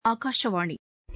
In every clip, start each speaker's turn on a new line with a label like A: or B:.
A: ஆகாஷவாணி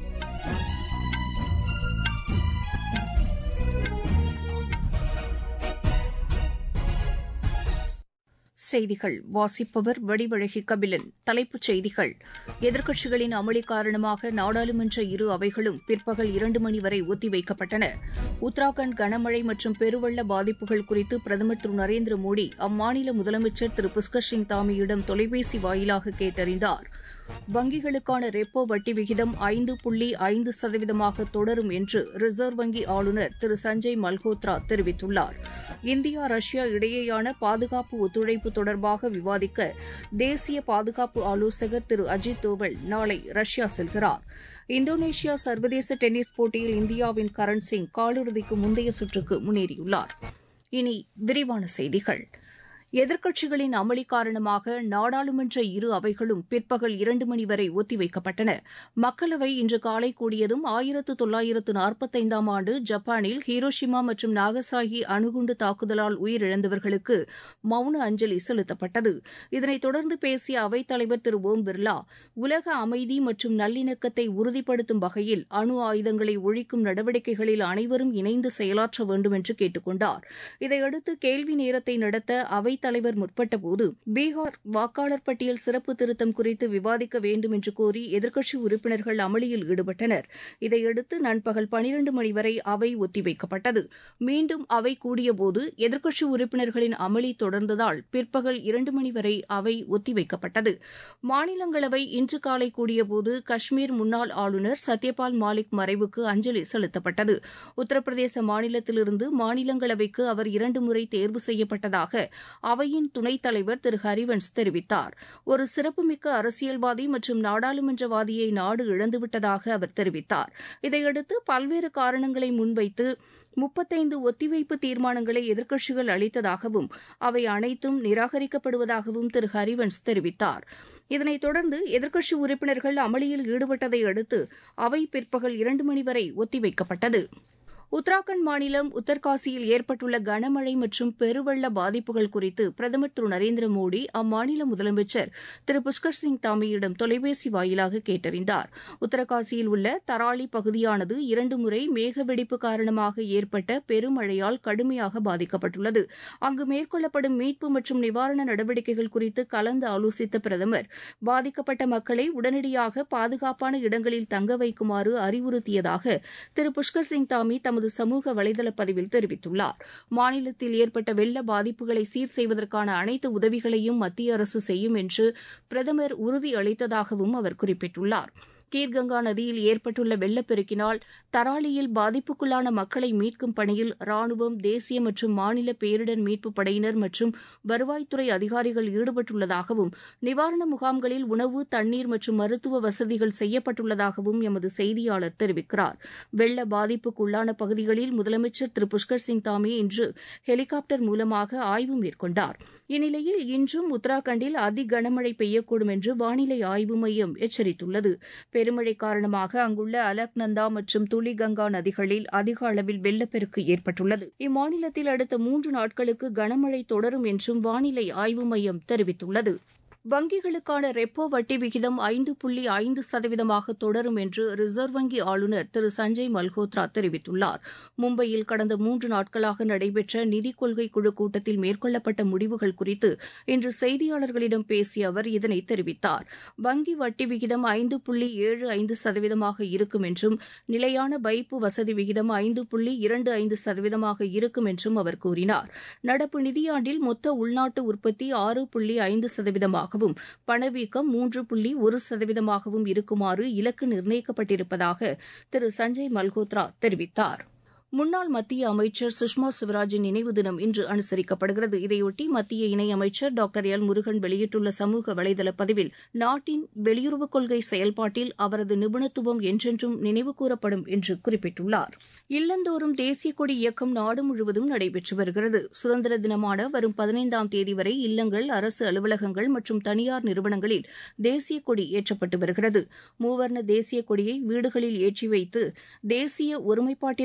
A: செய்திகள் வாசிப்பவர் வடிவழகி கபிலன் தலைப்புச் செய்திகள் எதிர்க்கட்சிகளின் அமளி காரணமாக நாடாளுமன்ற இரு அவைகளும் பிற்பகல் இரண்டு மணி வரை ஒத்திவைக்கப்பட்டன உத்தராகண்ட் கனமழை மற்றும் பெருவெள்ள பாதிப்புகள் குறித்து பிரதமர் திரு நரேந்திர மோடி அம்மாநில முதலமைச்சர் திரு புஷ்கர் சிங் தாமியிடம் தொலைபேசி வாயிலாக கேட்டறிந்தார் வங்கிகளுக்கான ரெப்போ வட்டி விகிதம் ஐந்து புள்ளி ஐந்து சதவீதமாக தொடரும் என்று ரிசர்வ் வங்கி ஆளுநர் திரு சஞ்சய் மல்ஹோத்ரா தெரிவித்துள்ளார் இந்தியா ரஷ்யா இடையேயான பாதுகாப்பு ஒத்துழைப்பு தொடர்பாக விவாதிக்க தேசிய பாதுகாப்பு ஆலோசகர் திரு அஜித் தோவல் நாளை ரஷ்யா செல்கிறார் இந்தோனேஷியா சர்வதேச டென்னிஸ் போட்டியில் இந்தியாவின் கரண் சிங் காலிறுதிக்கு முந்தைய சுற்றுக்கு முன்னேறியுள்ளார் இனி விரிவான செய்திகள் எதிர்க்கட்சிகளின் அமளி காரணமாக நாடாளுமன்ற இரு அவைகளும் பிற்பகல் இரண்டு மணி வரை ஒத்திவைக்கப்பட்டன மக்களவை இன்று காலை கூடியதும் ஆயிரத்து தொள்ளாயிரத்து நாற்பத்தைந்தாம் ஆண்டு ஜப்பானில் ஹீரோஷிமா மற்றும் நாகசாகி அணுகுண்டு தாக்குதலால் உயிரிழந்தவர்களுக்கு மௌன அஞ்சலி செலுத்தப்பட்டது இதனைத் தொடர்ந்து பேசிய அவைத்தலைவர் திரு ஓம் பிர்லா உலக அமைதி மற்றும் நல்லிணக்கத்தை உறுதிப்படுத்தும் வகையில் அணு ஆயுதங்களை ஒழிக்கும் நடவடிக்கைகளில் அனைவரும் இணைந்து செயலாற்ற வேண்டும் என்று கேட்டுக் கொண்டார் இதையடுத்து கேள்வி நேரத்தை நடத்த அவைத் தலைவர் முற்பட்டபோது பீகார் வாக்காளர் பட்டியல் சிறப்பு திருத்தம் குறித்து விவாதிக்க வேண்டும் என்று கோரி எதிர்க்கட்சி உறுப்பினர்கள் அமளியில் ஈடுபட்டனர் இதையடுத்து நண்பகல் பனிரண்டு மணி வரை அவை ஒத்திவைக்கப்பட்டது மீண்டும் அவை கூடியபோது எதிர்க்கட்சி உறுப்பினர்களின் அமளி தொடர்ந்ததால் பிற்பகல் இரண்டு மணி வரை அவை ஒத்திவைக்கப்பட்டது மாநிலங்களவை இன்று காலை கூடியபோது காஷ்மீர் முன்னாள் ஆளுநர் சத்யபால் மாலிக் மறைவுக்கு அஞ்சலி செலுத்தப்பட்டது உத்தரப்பிரதேச மாநிலத்திலிருந்து மாநிலங்களவைக்கு அவர் இரண்டு முறை தேர்வு செய்யப்பட்டதாக அவையின் துணைத் தலைவர் திரு ஹரிவன்ஸ் தெரிவித்தார் ஒரு சிறப்புமிக்க அரசியல்வாதி மற்றும் நாடாளுமன்றவாதியை நாடு இழந்துவிட்டதாக அவர் தெரிவித்தார் இதையடுத்து பல்வேறு காரணங்களை முன்வைத்து முப்பத்தைந்து ஒத்திவைப்பு தீர்மானங்களை எதிர்க்கட்சிகள் அளித்ததாகவும் அவை அனைத்தும் நிராகரிக்கப்படுவதாகவும் திரு ஹரிவன்ஸ் தெரிவித்தார் இதனைத் தொடர்ந்து எதிர்க்கட்சி உறுப்பினர்கள் அமளியில் ஈடுபட்டதை அடுத்து அவை பிற்பகல் இரண்டு மணி வரை ஒத்திவைக்கப்பட்டது உத்தராகண்ட் மாநிலம் உத்தர்காசியில் ஏற்பட்டுள்ள கனமழை மற்றும் பெருவெள்ள பாதிப்புகள் குறித்து பிரதமர் திரு நரேந்திர மோடி அம்மாநில முதலமைச்சர் திரு புஷ்கர் சிங் தாமியிடம் தொலைபேசி வாயிலாக கேட்டறிந்தார் உத்தரகாசியில் உள்ள தராளி பகுதியானது இரண்டு முறை மேகவெடிப்பு காரணமாக ஏற்பட்ட பெருமழையால் கடுமையாக பாதிக்கப்பட்டுள்ளது அங்கு மேற்கொள்ளப்படும் மீட்பு மற்றும் நிவாரண நடவடிக்கைகள் குறித்து கலந்து ஆலோசித்த பிரதமர் பாதிக்கப்பட்ட மக்களை உடனடியாக பாதுகாப்பான இடங்களில் தங்க வைக்குமாறு அறிவுறுத்தியதாக திரு புஷ்கர் சிங் தாமி தமது சமூக வலைதள பதிவில் தெரிவித்துள்ளார் மாநிலத்தில் ஏற்பட்ட வெள்ள பாதிப்புகளை சீர் செய்வதற்கான அனைத்து உதவிகளையும் மத்திய அரசு செய்யும் என்று பிரதமர் உறுதியளித்ததாகவும் அவர் குறிப்பிட்டுள்ளார் கீர்கங்கா நதியில் ஏற்பட்டுள்ள வெள்ளப்பெருக்கினால் தராலியில் பாதிப்புக்குள்ளான மக்களை மீட்கும் பணியில் ராணுவம் தேசிய மற்றும் மாநில பேரிடர் மீட்புப் படையினர் மற்றும் வருவாய்த்துறை அதிகாரிகள் ஈடுபட்டுள்ளதாகவும் நிவாரண முகாம்களில் உணவு தண்ணீர் மற்றும் மருத்துவ வசதிகள் செய்யப்பட்டுள்ளதாகவும் எமது செய்தியாளர் தெரிவிக்கிறார் வெள்ள பாதிப்புக்குள்ளான பகுதிகளில் முதலமைச்சர் திரு புஷ்கர் சிங் தாமி இன்று ஹெலிகாப்டர் மூலமாக ஆய்வு மேற்கொண்டார் இந்நிலையில் இன்றும் உத்தராகண்டில் அதி கனமழை பெய்யக்கூடும் என்று வானிலை ஆய்வு மையம் எச்சரித்துள்ளது பெருமழை காரணமாக அங்குள்ள அலக்நந்தா மற்றும் துலிகங்கா நதிகளில் அதிக அளவில் வெள்ளப்பெருக்கு ஏற்பட்டுள்ளது இம்மாநிலத்தில் அடுத்த மூன்று நாட்களுக்கு கனமழை தொடரும் என்றும் வானிலை ஆய்வு மையம் தெரிவித்துள்ளது வங்கிகளுக்கான ரெப்போ வட்டி விகிதம் ஐந்து புள்ளி ஐந்து சதவீதமாக தொடரும் என்று ரிசர்வ் வங்கி ஆளுநர் திரு சஞ்சய் மல்ஹோத்ரா தெரிவித்துள்ளார் மும்பையில் கடந்த மூன்று நாட்களாக நடைபெற்ற நிதிக் கொள்கை குழு கூட்டத்தில் மேற்கொள்ளப்பட்ட முடிவுகள் குறித்து இன்று செய்தியாளர்களிடம் பேசிய அவர் இதனை தெரிவித்தார் வங்கி வட்டி விகிதம் ஐந்து புள்ளி ஏழு ஐந்து சதவீதமாக இருக்கும் என்றும் நிலையான வைப்பு வசதி விகிதம் ஐந்து புள்ளி இரண்டு ஐந்து சதவீதமாக இருக்கும் என்றும் அவர் கூறினார் நடப்பு நிதியாண்டில் மொத்த உள்நாட்டு உற்பத்தி ஆறு புள்ளி ஐந்து சதவீதமாக சதவீதமாகவும் பணவீக்கம் மூன்று புள்ளி ஒரு சதவீதமாகவும் இருக்குமாறு இலக்கு நிர்ணயிக்கப்பட்டிருப்பதாக திரு சஞ்சய் மல்ஹோத்ரா தெரிவித்தார் முன்னாள் மத்திய அமைச்சர் சுஷ்மா சிவராஜின் நினைவு தினம் இன்று அனுசரிக்கப்படுகிறது இதையொட்டி மத்திய இணையமைச்சர் டாக்டர் எல் முருகன் வெளியிட்டுள்ள சமூக வலைதள பதிவில் நாட்டின் வெளியுறவுக் கொள்கை செயல்பாட்டில் அவரது நிபுணத்துவம் என்றென்றும் நினைவு கூறப்படும் என்று குறிப்பிட்டுள்ளார் இல்லந்தோறும் தேசிய கொடி இயக்கம் நாடு முழுவதும் நடைபெற்று வருகிறது சுதந்திர தினமான வரும் பதினைந்தாம் தேதி வரை இல்லங்கள் அரசு அலுவலகங்கள் மற்றும் தனியார் நிறுவனங்களில் தேசிய கொடி ஏற்றப்பட்டு வருகிறது மூவர்ண தேசிய கொடியை வீடுகளில் ஏற்றி வைத்து தேசிய ஒருமைப்பாட்டிற்கு வலு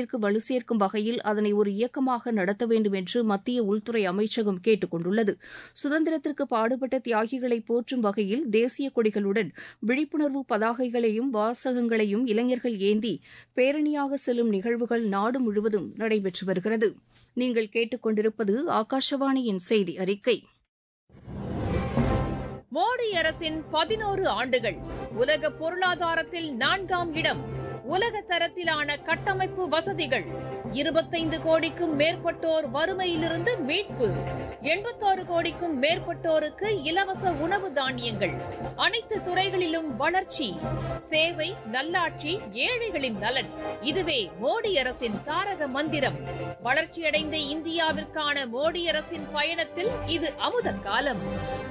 A: சேர்க்கும் வகையில் அதனை ஒரு இயக்கமாக நடத்த வேண்டும் என்று மத்திய உள்துறை அமைச்சகம் கேட்டுக் கொண்டுள்ளது சுதந்திரத்திற்கு பாடுபட்ட தியாகிகளை போற்றும் வகையில் தேசிய கொடிகளுடன் விழிப்புணர்வு பதாகைகளையும் வாசகங்களையும் இளைஞர்கள் ஏந்தி பேரணியாக செல்லும் நிகழ்வுகள் நாடு முழுவதும் நடைபெற்று வருகிறது நீங்கள் கேட்டுக்கொண்டிருப்பது ஆகாஷவாணியின் செய்தி அறிக்கை
B: மோடி அரசின் பதினோரு ஆண்டுகள் உலக பொருளாதாரத்தில் நான்காம் இடம் உலக தரத்திலான கட்டமைப்பு வசதிகள் இருபத்தைந்து கோடிக்கும் மேற்பட்டோர் வறுமையிலிருந்து மீட்பு எண்பத்தாறு கோடிக்கும் மேற்பட்டோருக்கு இலவச உணவு தானியங்கள் அனைத்து துறைகளிலும் வளர்ச்சி சேவை நல்லாட்சி ஏழைகளின் நலன் இதுவே மோடி அரசின் தாரக மந்திரம் வளர்ச்சியடைந்த இந்தியாவிற்கான மோடி அரசின் பயணத்தில் இது அமுத காலம்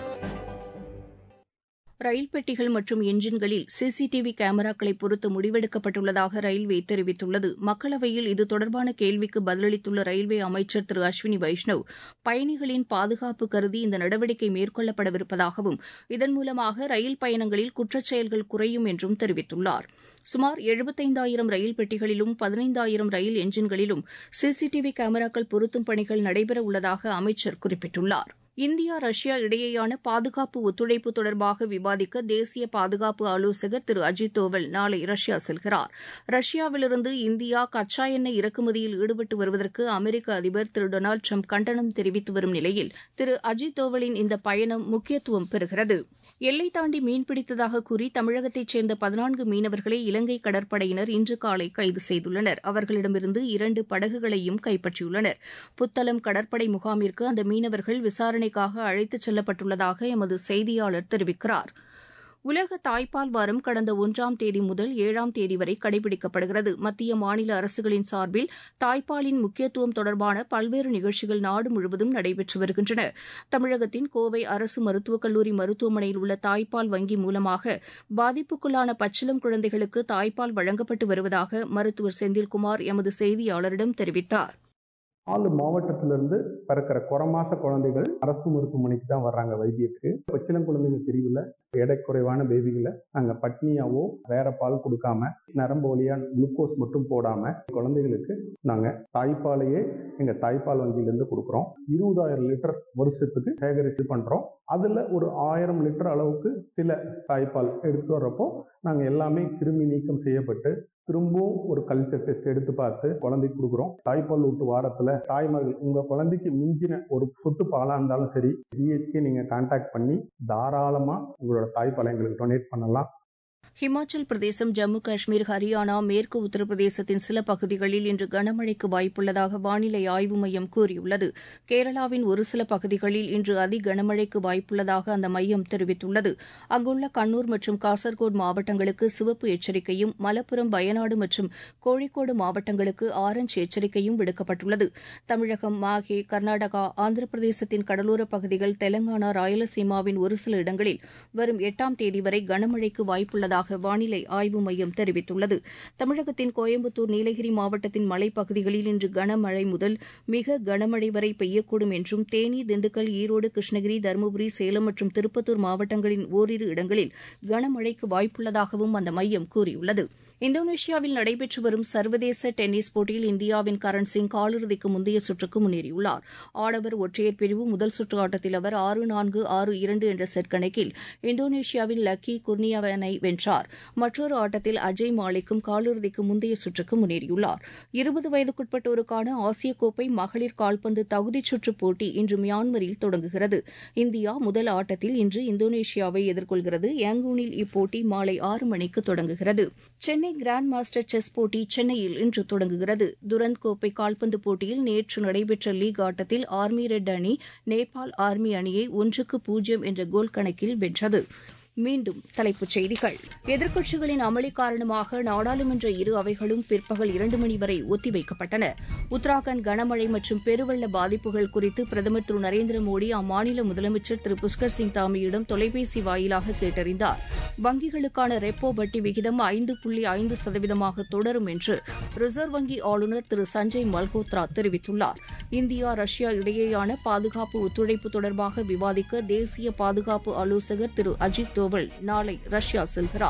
A: ரயில் பெட்டிகள் மற்றும் எஞ்சின்களில் சிசிடிவி கேமராக்களை பொருத்த முடிவெடுக்கப்பட்டுள்ளதாக ரயில்வே தெரிவித்துள்ளது மக்களவையில் இது தொடர்பான கேள்விக்கு பதிலளித்துள்ள ரயில்வே அமைச்சர் திரு அஸ்வினி வைஷ்ணவ் பயணிகளின் பாதுகாப்பு கருதி இந்த நடவடிக்கை மேற்கொள்ளப்படவிருப்பதாகவும் இதன் மூலமாக ரயில் பயணங்களில் குற்றச் செயல்கள் குறையும் என்றும் தெரிவித்துள்ளார் சுமார் எழுபத்தைந்தாயிரம் ரயில் பெட்டிகளிலும் பதினைந்தாயிரம் ரயில் எஞ்சின்களிலும் சிசிடிவி கேமராக்கள் பொருத்தும் பணிகள் நடைபெற உள்ளதாக அமைச்சர் குறிப்பிட்டுள்ளார் இந்தியா ரஷ்யா இடையேயான பாதுகாப்பு ஒத்துழைப்பு தொடர்பாக விவாதிக்க தேசிய பாதுகாப்பு ஆலோசகர் திரு அஜித் தோவல் நாளை ரஷ்யா செல்கிறார் ரஷ்யாவிலிருந்து இந்தியா கச்சா எண்ணெய் இறக்குமதியில் ஈடுபட்டு வருவதற்கு அமெரிக்க அதிபர் திரு டொனால்டு ட்ரம்ப் கண்டனம் தெரிவித்து வரும் நிலையில் திரு அஜித் தோவலின் இந்த பயணம் முக்கியத்துவம் பெறுகிறது எல்லை தாண்டி மீன்பிடித்ததாக கூறி தமிழகத்தைச் சேர்ந்த பதினான்கு மீனவர்களை இலங்கை கடற்படையினர் இன்று காலை கைது செய்துள்ளனர் அவர்களிடமிருந்து இரண்டு படகுகளையும் கைப்பற்றியுள்ளனர் புத்தளம் கடற்படை முகாமிற்கு அந்த மீனவர்கள் விசாரணைக்காக அழைத்துச் செல்லப்பட்டுள்ளதாக எமது செய்தியாளர் தெரிவிக்கிறார் உலக தாய்ப்பால் வாரம் கடந்த ஒன்றாம் தேதி முதல் ஏழாம் தேதி வரை கடைபிடிக்கப்படுகிறது மத்திய மாநில அரசுகளின் சார்பில் தாய்ப்பாலின் முக்கியத்துவம் தொடர்பான பல்வேறு நிகழ்ச்சிகள் நாடு முழுவதும் நடைபெற்று வருகின்றன தமிழகத்தின் கோவை அரசு மருத்துவக் கல்லூரி மருத்துவமனையில் உள்ள தாய்ப்பால் வங்கி மூலமாக பாதிப்புக்குள்ளான பச்சிளம் குழந்தைகளுக்கு தாய்ப்பால் வழங்கப்பட்டு வருவதாக மருத்துவர் செந்தில்குமார் எமது செய்தியாளரிடம் தெரிவித்தார்
C: நாலு மாவட்டத்திலிருந்து பிறக்கிற குறமாச குழந்தைகள் அரசு மருத்துவமனைக்கு தான் வர்றாங்க வைத்தியத்துக்கு பச்சிளம் குழந்தைங்க பிரிவில் எடை குறைவான பேபிகளை நாங்கள் பட்னியாவோ வேற பால் கொடுக்காம நரம்பு வழியா குளுக்கோஸ் மட்டும் போடாம குழந்தைகளுக்கு நாங்கள் தாய்ப்பாலையே எங்கள் தாய்ப்பால் வங்கியிலேருந்து கொடுக்குறோம் இருபதாயிரம் லிட்டர் வருஷத்துக்கு சேகரித்து பண்ணுறோம் அதில் ஒரு ஆயிரம் லிட்டர் அளவுக்கு சில தாய்ப்பால் எடுத்து வர்றப்போ நாங்கள் எல்லாமே கிருமி நீக்கம் செய்யப்பட்டு திரும்பவும் ஒரு கல்ச்சர் டெஸ்ட் எடுத்து பார்த்து குழந்தைக்கு கொடுக்குறோம் தாய்ப்பால் ஊட்டு வாரத்தில் தாய்மார்கள் உங்கள் குழந்தைக்கு மிஞ்சின ஒரு சொட்டு பாலாக இருந்தாலும் சரி ஜிஹெச்கே நீங்கள் கான்டாக்ட் பண்ணி தாராளமாக உங்களோட தாய்ப்பாலை எங்களுக்கு டொனேட் பண்ணலாம்
A: ஹிமாச்சல் பிரதேசம் ஜம்மு காஷ்மீர் ஹரியானா மேற்கு உத்தரப்பிரதேசத்தின் சில பகுதிகளில் இன்று கனமழைக்கு வாய்ப்புள்ளதாக வானிலை ஆய்வு மையம் கூறியுள்ளது கேரளாவின் ஒரு சில பகுதிகளில் இன்று அதி கனமழைக்கு வாய்ப்புள்ளதாக அந்த மையம் தெரிவித்துள்ளது அங்குள்ள கண்ணூர் மற்றும் காசர்கோடு மாவட்டங்களுக்கு சிவப்பு எச்சரிக்கையும் மலப்புரம் வயநாடு மற்றும் கோழிக்கோடு மாவட்டங்களுக்கு ஆரஞ்ச் எச்சரிக்கையும் விடுக்கப்பட்டுள்ளது தமிழகம் மாஹே கர்நாடகா ஆந்திர பிரதேசத்தின் கடலோரப் பகுதிகள் தெலங்கானா ராயலசீமாவின் ஒரு சில இடங்களில் வரும் எட்டாம் தேதி வரை கனமழைக்கு வாய்ப்புள்ளதாக உள்ளதாக வானிலை ஆய்வு மையம் தெரிவித்துள்ளது தமிழகத்தின் கோயம்புத்தூர் நீலகிரி மாவட்டத்தின் மலைப்பகுதிகளில் இன்று கனமழை முதல் மிக கனமழை வரை பெய்யக்கூடும் என்றும் தேனி திண்டுக்கல் ஈரோடு கிருஷ்ணகிரி தருமபுரி சேலம் மற்றும் திருப்பத்தூர் மாவட்டங்களின் ஓரிரு இடங்களில் கனமழைக்கு வாய்ப்புள்ளதாகவும் அந்த மையம் கூறியுள்ளது இந்தோனேஷியாவில் நடைபெற்று வரும் சர்வதேச டென்னிஸ் போட்டியில் இந்தியாவின் கரண் சிங் காலிறுதிக்கு முந்தைய சுற்றுக்கு முன்னேறியுள்ளார் ஆடவர் ஒற்றையர் பிரிவு முதல் சுற்று ஆட்டத்தில் அவர் ஆறு நான்கு ஆறு இரண்டு என்ற செட் கணக்கில் இந்தோனேஷியாவின் லக்கி குர்னியவனை வென்றார் மற்றொரு ஆட்டத்தில் அஜய் மாலிக்கும் காலிறுதிக்கு முந்தைய சுற்றுக்கு முன்னேறியுள்ளார் இருபது வயதுக்குட்பட்டோருக்கான ஆசிய கோப்பை மகளிர் கால்பந்து தகுதிச் சுற்றுப் போட்டி இன்று மியான்மரில் தொடங்குகிறது இந்தியா முதல் ஆட்டத்தில் இன்று இந்தோனேஷியாவை எதிர்கொள்கிறது யாங்கூனில் இப்போட்டி மாலை ஆறு மணிக்கு தொடங்குகிறது சென்னை கிராண்ட் மாஸ்டர் செஸ் போட்டி சென்னையில் இன்று தொடங்குகிறது துரந்த் கோப்பை கால்பந்து போட்டியில் நேற்று நடைபெற்ற லீக் ஆட்டத்தில் ஆர்மி ரெட் அணி நேபாள் ஆர்மி அணியை ஒன்றுக்கு பூஜ்ஜியம் என்ற கோல் கணக்கில் வென்றது மீண்டும் தலைப்புச் செய்திகள் எதிர்க்கட்சிகளின் அமளி காரணமாக நாடாளுமன்ற இரு அவைகளும் பிற்பகல் இரண்டு மணி வரை ஒத்திவைக்கப்பட்டன உத்தராகண்ட் கனமழை மற்றும் பெருவெள்ள பாதிப்புகள் குறித்து பிரதமர் திரு நரேந்திர மோடி அம்மாநில முதலமைச்சர் திரு புஷ்கர் சிங் தாமியிடம் தொலைபேசி வாயிலாக கேட்டறிந்தார் வங்கிகளுக்கான ரெப்போ வட்டி விகிதம் ஐந்து புள்ளி ஐந்து சதவீதமாக தொடரும் என்று ரிசர்வ் வங்கி ஆளுநர் திரு சஞ்சய் மல்ஹோத்ரா தெரிவித்துள்ளார் இந்தியா ரஷ்யா இடையேயான பாதுகாப்பு ஒத்துழைப்பு தொடர்பாக விவாதிக்க தேசிய பாதுகாப்பு ஆலோசகர் திரு அஜித் தோவல் நாளை ரஷ்யா செல்கிறார்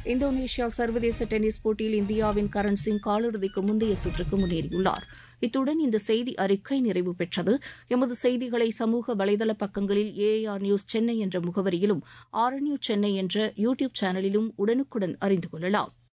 A: இந்தோனேஷியா சர்வதேச டென்னிஸ் போட்டியில் இந்தியாவின் கரண் சிங் காலிறுதிக்கு முந்தைய சுற்றுக்கு முன்னேறியுள்ளார் இத்துடன் இந்த செய்தி அறிக்கை நிறைவு பெற்றது எமது செய்திகளை சமூக வலைதள பக்கங்களில் ஏஆர் நியூஸ் சென்னை என்ற முகவரியிலும் ஆர் நியூஸ் சென்னை என்ற யூ டியூப் சேனலிலும் உடனுக்குடன் அறிந்து கொள்ளலாம்